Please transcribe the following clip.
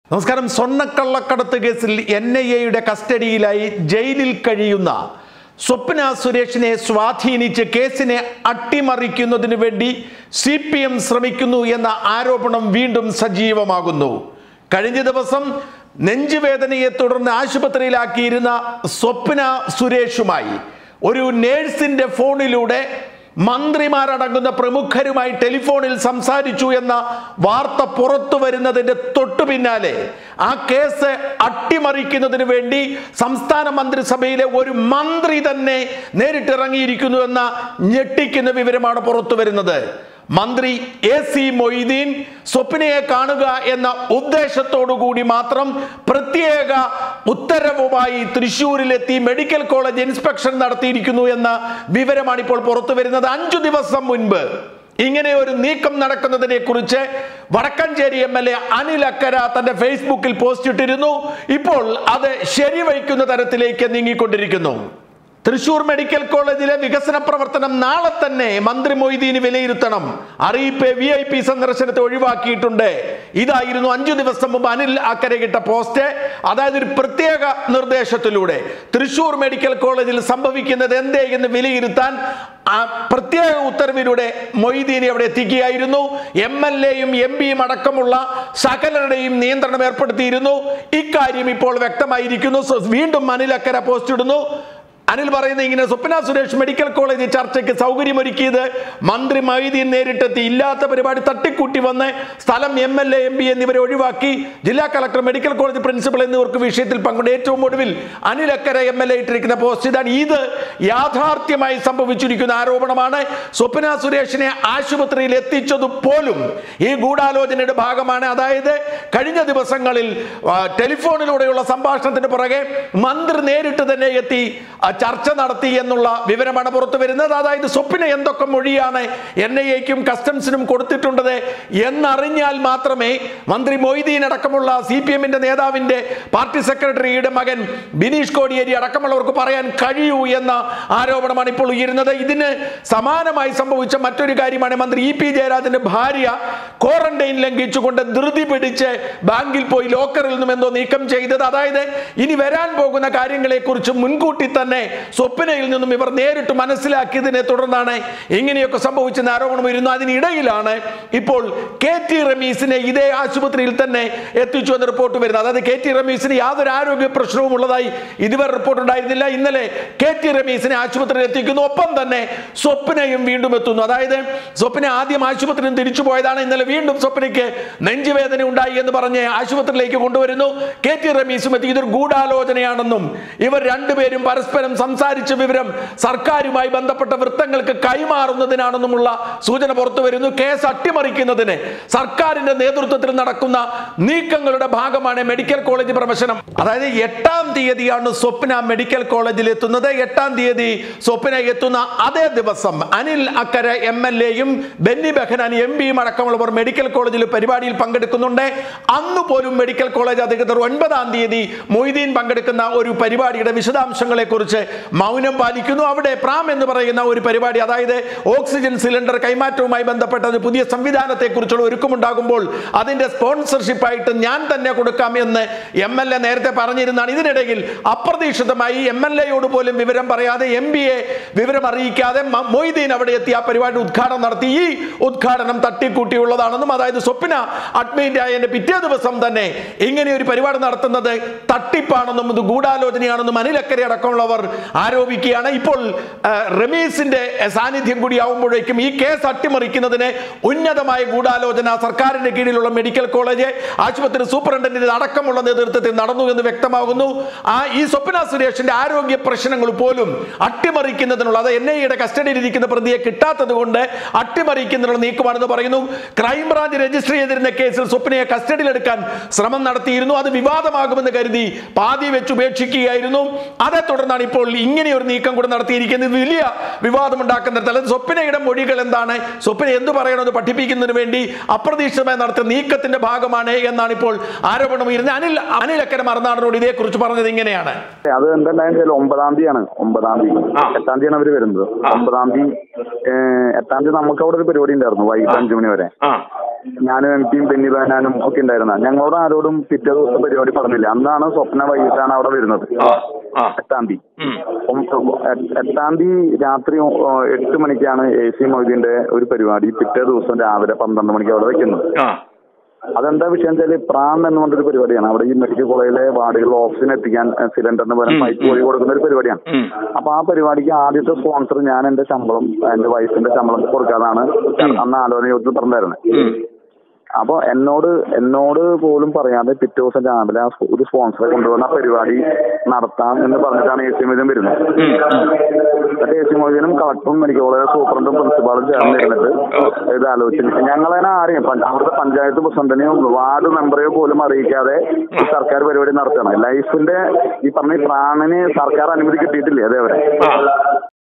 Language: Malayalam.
നമസ്കാരം സ്വർണ്ണക്കള്ളക്കടത്ത് കേസിൽ എൻ ഐ എയുടെ കസ്റ്റഡിയിലായി ജയിലിൽ കഴിയുന്ന സ്വപ്ന സുരേഷിനെ സ്വാധീനിച്ച് കേസിനെ അട്ടിമറിക്കുന്നതിന് വേണ്ടി സി പി എം ശ്രമിക്കുന്നു എന്ന ആരോപണം വീണ്ടും സജീവമാകുന്നു കഴിഞ്ഞ ദിവസം നെഞ്ചുവേദനയെ തുടർന്ന് ആശുപത്രിയിലാക്കിയിരുന്ന സ്വപ്ന സുരേഷുമായി ഒരു നേഴ്സിന്റെ ഫോണിലൂടെ മന്ത്രിമാരടങ്ങുന്ന പ്രമുഖരുമായി ടെലിഫോണിൽ സംസാരിച്ചു എന്ന വാർത്ത പുറത്തു വരുന്നതിന്റെ തൊട്ടു പിന്നാലെ ആ കേസ് അട്ടിമറിക്കുന്നതിന് വേണ്ടി സംസ്ഥാന മന്ത്രിസഭയിലെ ഒരു മന്ത്രി തന്നെ നേരിട്ടിറങ്ങിയിരിക്കുന്നു എന്ന ഞെട്ടിക്കുന്ന വിവരമാണ് പുറത്തു വരുന്നത് മന്ത്രി എ സി മൊയ്തീൻ സ്വപ്നയെ കാണുക എന്ന ഉദ്ദേശത്തോടു കൂടി മാത്രം പ്രത്യേക ഉത്തരവുമായി തൃശൂരിലെത്തി മെഡിക്കൽ കോളേജ് ഇൻസ്പെക്ഷൻ നടത്തിയിരിക്കുന്നു എന്ന വിവരമാണ് ഇപ്പോൾ പുറത്തു വരുന്നത് അഞ്ചു ദിവസം മുൻപ് ഇങ്ങനെ ഒരു നീക്കം നടക്കുന്നതിനെ കുറിച്ച് Vadakkanchery M L A Anil Akkara തന്റെ ഫേസ്ബുക്കിൽ പോസ്റ്റ് ഇട്ടിരുന്നു ഇപ്പോൾ അത് ശരിവയ്ക്കുന്ന തരത്തിലേക്ക് നീങ്ങിക്കൊണ്ടിരിക്കുന്നു തൃശൂർ മെഡിക്കൽ കോളേജിലെ വികസന പ്രവർത്തനം നാളെ തന്നെ മന്ത്രി മൊയ്തീന് വിലയിരുത്തണം അറിയിപ്പ് വി ഐ പി സന്ദർശനത്തെ ഒഴിവാക്കിയിട്ടുണ്ട് ഇതായിരുന്നു അഞ്ചു ദിവസം മുമ്പ് അനിൽ അക്കരകിട്ട പോസ്റ്റ് അതായത് ഒരു പ്രത്യേക നിർദ്ദേശത്തിലൂടെ തൃശൂർ മെഡിക്കൽ കോളേജിൽ സംഭവിക്കുന്നത് എന്തേ എന്ന് വിലയിരുത്താൻ ആ പ്രത്യേക ഉത്തരവിലൂടെ മൊയ്തീനെ അവിടെ എത്തിക്കുകയായിരുന്നു എം എൽ എയും എം പിയും അടക്കമുള്ള സകലരുടെയും നിയന്ത്രണം ഏർപ്പെടുത്തിയിരുന്നു ഇക്കാര്യം ഇപ്പോൾ വ്യക്തമായിരിക്കുന്നു സോ, വീണ്ടും അനിൽ അക്കര പോസ്റ്റ് ഇടുന്നു അനിൽ പറയുന്നത് ഇങ്ങനെ സ്വപ്ന സുരേഷ് മെഡിക്കൽ കോളേജ് ചർച്ചയ്ക്ക് സൗകര്യമൊരുക്കിയത് മന്ത്രി മൈദീൻ നേരിട്ടെത്തി ഇല്ലാത്ത പരിപാടി തട്ടിക്കൂട്ടി വന്ന് സ്ഥലം M L A M P എന്നിവരെ ഒഴിവാക്കി ജില്ലാ കളക്ടർ മെഡിക്കൽ കോളേജ് പ്രിൻസിപ്പൽ എന്നിവർക്ക് വിഷയത്തിൽ പങ്കുണ്ട് ഏറ്റവും ഒടുവിൽ Anil Akkara M L A ഇട്ടിരിക്കുന്ന പോസ്റ്റ് ഇതാണ് ഇത് യാഥാർത്ഥ്യമായി സംഭവിച്ചിരിക്കുന്ന ആരോപണമാണ് സ്വപ്ന സുരേഷിനെ ആശുപത്രിയിൽ എത്തിച്ചത് പോലും ഈ ഗൂഢാലോചനയുടെ ഭാഗമാണ് അതായത് കഴിഞ്ഞ ദിവസങ്ങളിൽ ആ, ടെലിഫോണിലൂടെയുള്ള സംഭാഷണത്തിന് പുറകെ മന്ത്രി നേരിട്ട് തന്നെ എത്തി ആ, ചർച്ച നടത്തി എന്നുള്ള വിവരമാണ് പുറത്തു വരുന്നത് അതായത് സ്വപ്ന എന്തൊക്കെ മൊഴിയാണ് എൻ ഐ എക്കും കസ്റ്റംസിനും കൊടുത്തിട്ടുള്ളത് എന്നറിഞ്ഞാൽ മാത്രമേ മന്ത്രി മൊയ്തീൻ അടക്കമുള്ള സി പി എമ്മിന്റെ നേതാവിന്റെ പാർട്ടി സെക്രട്ടറിയുടെ മകൻ ബിനീഷ് കോടിയേരി അടക്കമുള്ളവർക്ക് പറയാൻ കഴിയൂ എന്ന ആരോപണമാണ് ഇപ്പോൾ ഉയരുന്നത് ഇതിന് സമാനമായി സംഭവിച്ച മറ്റൊരു കാര്യമാണ് മന്ത്രി ഇ പി ജയരാജന്റെ ഭാര്യ ക്വാറന്റൈൻ ലംഘിച്ചുകൊണ്ട് ധൃതി പിടിച്ച് ബാങ്കിൽ പോയി ലോക്കറിൽ നിന്നും എന്തോ നീക്കം ചെയ്തത് അതായത് ഇനി വരാൻ പോകുന്ന കാര്യങ്ങളെ കുറിച്ച് മുൻകൂട്ടി തന്നെ സ്വപ്നയിൽ നിന്നും ഇവർ നേരിട്ട് മനസ്സിലാക്കിയതിനെ തുടർന്നാണ് ഇങ്ങനെയൊക്കെ സംഭവിച്ചെന്ന് ആരോപണം വരുന്നു അതിനിടയിലാണ് ഇപ്പോൾ കെ ടി റമീസിനെ ഇതേ ആശുപത്രിയിൽ തന്നെ എത്തിച്ചു എന്ന റിപ്പോർട്ട് വരുന്നത് അതായത് കെ ടി റമീസിന് യാതൊരു ആരോഗ്യ പ്രശ്നവും ഉള്ളതായി ഇതുവരെ റിപ്പോർട്ട് ഉണ്ടായിരുന്നില്ല ഇന്നലെ കെ ടി റമീസിനെ ആശുപത്രിയിൽ എത്തിക്കുന്നു ഒപ്പം തന്നെ സ്വപ്നയും വീണ്ടും എത്തുന്നു അതായത് സ്വപ്ന ആദ്യം ആശുപത്രിയിൽ നിന്ന് തിരിച്ചു പോയതാണ് ഇന്നലെ വീണ്ടും സ്വപ്നയ്ക്ക് നെഞ്ചുവേദന ഉണ്ടായി എന്ന് പറഞ്ഞ് ആശുപത്രിയിലേക്ക് കൊണ്ടുവരുന്നു കെ ടി റമീസും എത്തി ഇതൊരു ഗൂഢാലോചനയാണെന്നും ഇവർ രണ്ടുപേരും പരസ്പരം സംസാരിച്ച വിവരം സർക്കാരുമായി ബന്ധപ്പെട്ട വൃത്തങ്ങൾക്ക് കൈമാറുന്നതിനാണെന്നുമുള്ള സൂചന പുറത്തു വരുന്നു കേസ് അട്ടിമറിക്കുന്നതിന് സർക്കാരിന്റെ നേതൃത്വത്തിൽ നടക്കുന്ന നീക്കങ്ങളുടെ ഭാഗമാണ് മെഡിക്കൽ കോളേജ് പ്രവേശനം അതായത് എട്ടാം തീയതിയാണ് സ്വപ്ന മെഡിക്കൽ കോളേജിൽ എത്തുന്നത് എട്ടാം തീയതി സ്വപ്ന എത്തുന്ന അതേ ദിവസം അനിൽ അക്കര എം എൽ എയും ബെന്നി ബെഹനാൻ എം പിയും അടക്കമുള്ളവർ മെഡിക്കൽ കോളേജിൽ പരിപാടിയിൽ പങ്കെടുക്കുന്നുണ്ട് അന്ന് പോലും മെഡിക്കൽ കോളേജ് അധികൃതർ ഒൻപതാം തീയതി മൊയ്തീൻ പങ്കെടുക്കുന്ന ഒരു പരിപാടിയുടെ വിശദാംശങ്ങളെ കുറിച്ച് മൗനം പാലിക്കുന്നു അവിടെ പ്രാം എന്ന് പറയുന്ന ഒരു പരിപാടി അതായത് ഓക്സിജൻ സിലിണ്ടർ കൈമാറ്റവുമായി ബന്ധപ്പെട്ട ഒരു പുതിയ സംവിധാനത്തെ കുറിച്ചുള്ള ഒരുക്കമുണ്ടാകുമ്പോൾ അതിന്റെ സ്പോൺസർഷിപ്പ് ആയിട്ട് ഞാൻ തന്നെ കൊടുക്കാം എന്ന് എം എൽ എ നേരത്തെ പറഞ്ഞിരുന്നാണ് ഇതിനിടയിൽ അപ്രതീക്ഷിതമായി എം എൽ എയോട് പോലും വിവരം പറയാതെ എം ബി എ വിവരം അറിയിക്കാതെ മ- മൊയ്തീൻ അവിടെ എത്തി ആ പരിപാടി ഉദ്ഘാടനം നടത്തി ഈ ഉദ്ഘാടനം തട്ടിക്കൂട്ടിയുള്ളതാണെന്നും അതായത് സ്വപ്ന അഡ്മിറ്റ് ആയതിന്റെ പിറ്റേ ദിവസം തന്നെ ഇങ്ങനെ ഒരു പരിപാടി നടത്തുന്നത് തട്ടിപ്പാണെന്നും ഇത് ഗൂഢാലോചനയാണെന്നും അനിലക്കരെ അടക്കമുള്ളവർ ആരോപിക്കുകയാണ് ഇപ്പോൾ ആ, റമീസിന്റെ സാന്നിധ്യം കൂടി ആവുമ്പോഴേക്കും ഈ കേസ് അട്ടിമറിക്കുന്നതിന് ഉന്നതമായ ഗൂഢാലോചന സർക്കാരിന്റെ കീഴിലുള്ള മെഡിക്കൽ കോളേജ് ആശുപത്രി സൂപ്രണ്ടന്റിന്റെ അടക്കമുള്ള നേതൃത്വത്തിൽ നടന്നു എന്ന് വ്യക്തമാകുന്നു ആ ഈ സ്വപ്ന സുരേഷിന്റെ ആരോഗ്യ പ്രശ്നങ്ങൾ പോലും അട്ടിമറിക്കുന്നതിനുള്ള അത് എൻ ഐയുടെ കസ്റ്റഡിയിൽ ഇരിക്കുന്ന പ്രതിയെ കിട്ടാത്തത് കൊണ്ട് അട്ടിമറിക്കുന്നതിനുള്ള നീക്കമാണെന്ന് പറയുന്നു ക്രൈംബ്രാഞ്ച് രജിസ്റ്റർ ചെയ്തിരുന്ന കേസിൽ സ്വപ്നയെ കസ്റ്റഡിയിലെടുക്കാൻ ശ്രമം നടത്തിയിരുന്നു അത് വിവാദമാകുമെന്ന് കരുതി പാതി വെച്ച് ഉപേക്ഷിക്കുകയായിരുന്നു അതേ തുടർന്നാണ് ഇപ്പോൾ ഇങ്ങനെ ഒരു നീക്കം കൂടെ നടത്തിയിരിക്കുന്നത് ഇത് വലിയ വിവാദമുണ്ടാക്കുന്ന തരത്തിൽ സ്വപ്നയുടെ മൊഴികൾ എന്താണ് സ്വപ്ന എന്ത് പറയണമെന്ന് പഠിപ്പിക്കുന്നതിന് വേണ്ടി അപ്രതീക്ഷിതമായി നടത്തിയ നീക്കത്തിന്റെ ഭാഗമാണ് എന്നാണ് ഇപ്പോൾ ആരോപണം ഉയരുന്നത് അനിൽ അനിലക്കര മറന്നാടിനോട് ഇതേക്കുറിച്ച് പറഞ്ഞത് ഇങ്ങനെയാണ് അത് എന്തുണ്ടായെന്ന് വെച്ചാൽ ഒമ്പതാം തീയതിയാണ് ഒമ്പതാം തീയതി എട്ടാം തീയതിയാണ് അവര് വരുന്നത് ഒമ്പതാം തീയതി ഏഹ്, എട്ടാം തീയതി നമുക്ക് അവിടെ ഒരു പരിപാടി ഉണ്ടായിരുന്നു വൈകിട്ട് അഞ്ചു മണി വരെ ആ ഞാനും എം പിയും ബെന്നി ബഹനാനും ഒക്കെ ഉണ്ടായിരുന്ന ഞങ്ങളോട് ആരോടും പിറ്റേ ദിവസം പരിപാടി പറഞ്ഞില്ല അന്നാണ് സ്വപ്ന വൈകിട്ടാണ് അവിടെ വരുന്നത് ആ ആ എട്ടാം തീയതി ഉം. ഒം- എ- എട്ടാം തീയതി രാത്രി ഒ- എട്ട് മണിക്കാണ് എ സി മൊയ്തീന്റെ ഒരു പരിപാടി പിറ്റേ ദിവസം രാവിലെ പന്ത്രണ്ട് മണിക്ക് അവിടെ വെക്കുന്നത് ആ അതെന്താ വിഷയം വെച്ചാല് പ്രാൺ എന്ന് പറഞ്ഞൊരു പരിപാടിയാണ് അവിടെ ഈ മെഡിക്കൽ കോളേജിലെ വാർഡുകളിൽ ഓക്സിജൻ എത്തിക്കാൻ എഹ്, സിലിണ്ടറിന് പകരം ഉം, പൈപ്പ് വഴി കൊടുക്കുന്ന ഒരു പരിപാടിയാണ് ഉം. അപ്പൊ ആ പരിപാടിക്ക് ആദ്യത്തെ സ്പോൺസർ ഞാൻ എന്റെ ശമ്പളം എന്റെ വൈഫിന്റെ ശമ്പളം കൊടുക്കാതാണ് അന്ന് ആലോചന യോഗത്തിൽ പറഞ്ഞിരുന്നത് ഉം. അപ്പൊ എന്നോട് എന്നോട് പോലും പറയാതെ പിറ്റേ ദിവസം രാവിലെ ആ സ്പോ- ഒരു സ്പോൺസറെ കൊണ്ടുവന്ന ആ പരിപാടി നടത്താം എന്ന് പറഞ്ഞിട്ടാണ് എ സി മൊയ്തീൻ വരുന്നത് ഉം. എന്നിട്ട് എ സി മൊയ്തീനും കളക്ടറും മെഡിക്കൽ കോളേജ് സൂപ്രണ്ടും പ്രിൻസിപ്പാളും ചേർന്നിരുന്നിട്ട് ഇത് ആലോചിച്ചു ഞങ്ങളതിനെ ആരെയും പഞ്ച- അവിടുത്തെ പഞ്ചായത്ത് പ്രസിഡന്റിനെയോ വാർഡ് മെമ്പറെയോ പോലും അറിയിക്കാതെ ഈ സർക്കാർ പരിപാടി നടത്തണം ലൈഫിന്റെ ഈ പറഞ്ഞ ഈ പ്രാണിന് സർക്കാർ അനുമതി കിട്ടിയിട്ടില്ലേ അതേവരെ ആ